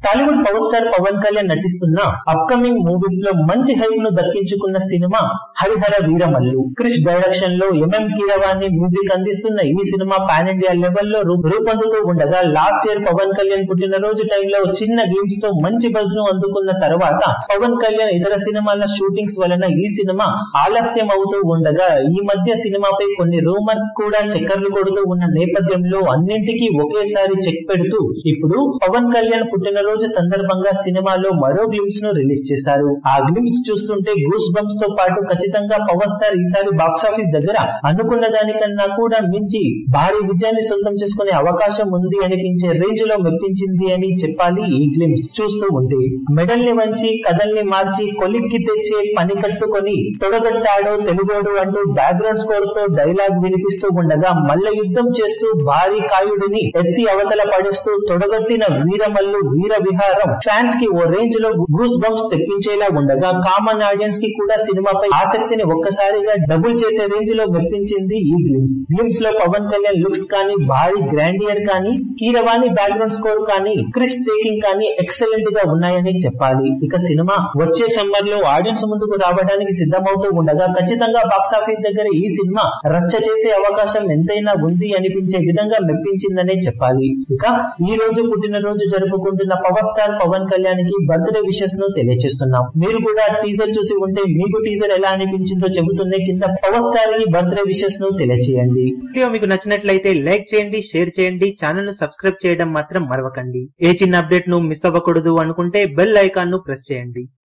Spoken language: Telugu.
టాలీవుడ్ పవర్ స్టార్ పవన్ కళ్యాణ్ నటిస్తున్న అప్కమింగ్ మూవీస్ లో మంచి హైప్ ను దక్కించుకున్న సినిమా హరిహర వీరమల్లు క్రిష్ డైరెక్షన్ లో ఎంఎం కీరవాణి మ్యూజిక్ అందిస్తున్న ఈ సినిమా పాన్ ఇండియా లెవెల్లో రూపొందుతూ ఉండగా లాస్ట్ ఇయర్ పవన్ కళ్యాణ్ పుట్టినరోజు టైంలో చిన్న గ్లిమ్స్ తో మంచి బజ్ ను అందుకున్న తర్వాత పవన్ కళ్యాణ్ ఇతర సినిమాల షూటింగ్స్ వలన ఈ సినిమా ఆలస్యం అవుతూ ఉండగా ఈ మధ్య సినిమాపై కొన్ని రూమర్స్ కూడా చక్కర్లు కొడుతూ ఉన్న నేపథ్యంలో అన్నింటికీ ఒకేసారి చెక్ పెడుతూ ఇప్పుడు పవన్ కళ్యాణ్ పుట్టినరోజు సందర్భంగా సినిమాలో మరో గ్లిమ్స్ ను రిలీజ్ చేశారు ఆ గ్లిమ్స్ చూస్తుంటే గూస్ బంప్స్ తో పాటు ఖచ్చితంగా పవర్ స్టార్ ఈసారి బాక్సాఫీస్ దగ్గర అనుకున్న దానికన్నా కూడా మించి భారీ విజయాన్ని సొంతం చేసుకునే అవకాశం ఉంది అనిపించే రేంజ్ లో మెప్పించింది అని చెప్పాలి ఈ గ్లిమ్స్ చూస్తూ ఉంటే మెడల్ని వంచి కథల్ని మార్చి కొలిక్కి తెచ్చే పని కట్టుకొని తొడగట్టాడో తెలుగోడు అంటూ బ్యాక్గ్రౌండ్ స్కోర్ తో డైలాగ్ వినిపిస్తూ ఉండగా మల్ల యుద్ధం చేస్తూ భారీ కాయుడిని ఎత్తి అవతల పడేస్తూ తొడగట్టిన వీరమల్లు వీర విహారం ఫ్యాన్స్ కి ఓ రేంజ్ లో గూస్ బంప్స్ తెప్పించేలా ఉండగా కామన్ ఆడియన్స్ కి కూడా సినిమాపై ఆసక్తిని ఒక్కసారిగా డబుల్ చేసే రేంజ్ లో మెప్పించింది ఈ గ్లిమ్స్ గ్లిమ్స్ లో పవన్ కళ్యాణ్ లుక్స్ కానీ భారీ గ్రాండియర్ కానీ కీరవాణి బ్యాక్గ్రౌండ్ స్కోర్ కానీ క్రిస్ టేకింగ్ కానీ ఎక్సలెంట్ గా ఉన్నాయని చెప్పాలి ఇక సినిమా వచ్చే సమ్మర్ లో ఆడియన్స్ ముందుకు రావడానికి సిద్ధమవుతూ ఉండగా ఖచ్చితంగా బాక్సాఫీస్ దగ్గర ఈ సినిమా రచ్చ చేసే అవకాశం ఎంతైనా ఉంది అనిపించే విధంగా మెప్పించిందనే చెప్పాలి ఇక ఈ రోజు పుట్టినరోజు జరుపుకుంటున్న పవర్ స్టార్ పవన్ కళ్యాణ్ కి బర్త్డే విషెస్ ను తెలియజేస్తున్నాం మీరు కూడా టీజర్ చూసి ఉంటే మీకు టీజర్ ఎలా అనిపించిందో చెబుతున్నే కింద పవర్ స్టార్ కి బర్త్డే విషెస్ ను తెలియచేయండి వీడియో మీకు నచ్చినట్లయితే లైక్ చేయండి షేర్ చేయండి ఛానల్ ను సబ్స్క్రైబ్ చేయడం మాత్రం మరవకండి ఏ చిన్న అప్డేట్ ను మిస్ అవ్వకూడదు అనుకుంటే బెల్ ఐకాన్ ను ప్రెస్ చేయండి